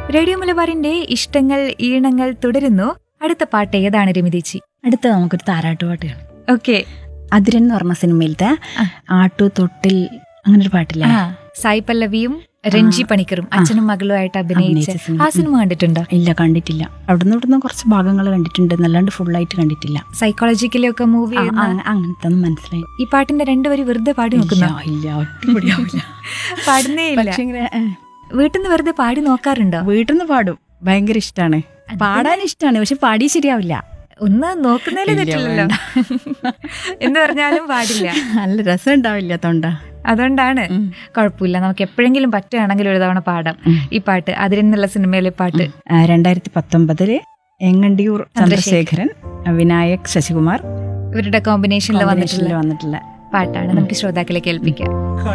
Radio മലബാറിന്റെ ഇഷ്ടങ്ങൾ ഈണങ്ങൾ തുടരുന്നു അടുത്ത പാട്ട് ഏതാണ് രമിതേച്ചി അടുത്ത നമുക്കൊരു താരാട്ട് പാട്ട് കാണാം ഓക്കെ അതിരൻ എന്ന് പറഞ്ഞ സിനിമയിലത്തെ ആ. ആട്ടു തൊട്ടിൽ അങ്ങനെ ഒരു പാട്ടില്ലേ സായി പല്ലവിയും രഞ്ജി പണിക്കറും അച്ഛനും മകളുമായിട്ട് അഭിനയിച്ച അഭിനയിച്ച സിനിമ. ആ സിനിമ കണ്ടിട്ടുണ്ടോ ഇല്ല കണ്ടിട്ടില്ല അവിടുന്ന് ഇവിടുന്ന് കുറച്ച് ഭാഗങ്ങൾ കണ്ടിട്ടുണ്ട് എന്നല്ലാണ്ട് ഫുള്ളായിട്ട് കണ്ടിട്ടില്ല സൈക്കോളജിക്കലൊക്കെ മൂവി ആ, ആ, അങ്ങനത്തെ ഒന്നും മനസ്സിലായി ഈ പാട്ടിന്റെ രണ്ടുപേരും വെറുതെ പാടി ഇല്ല നോക്കുന്നു ഇല്ല ഒറ്റപടിയാവില്ല പാടുന്നേ ഇല്ല പക്ഷേ ഇങ്ങനെ, ഏ, വീട്ടിൽ നിന്ന് വെറുതെ പാടി നോക്കാറുണ്ടോ വീട്ടിൽ നിന്ന് പാടും ഭയങ്കര ഇഷ്ടമാണ് പാടാൻ ഇഷ്ടമാണ് പക്ഷെ പാടി ശരിയാവില്ല ഒന്ന് നോക്കുന്നതിൽ ഇല്ല, തെറ്റില്ലല്ലോ എന്ന് പറഞ്ഞാലും പാടില്ല നല്ല രസം ഉണ്ടാവില്ല തൊണ്ട അതുകൊണ്ടാണ് ഉം. കുഴപ്പമില്ല നമുക്ക് എപ്പോഴെങ്കിലും പറ്റുകയാണെങ്കിൽ ഒരു തവണ പാടാം ഉം. ഈ പാട്ട് അതിരെന്നുള്ള സിനിമയിലെ പാട്ട് ആ, രണ്ടായിരത്തി പത്തൊമ്പതില് എങ്ങണ്ടിയൂർ ചന്ദ്രശേഖരൻ വിനായക് ശശികുമാർ ഇവരുടെ കോമ്പിനേഷനിൽ വന്നിട്ടുള്ള കോമ്പിനേഷനിൽ വന്നിട്ടുള്ള പാട്ടാണ് നമുക്ക് ശ്രോതാക്കളെ കേൾപ്പിക്കാം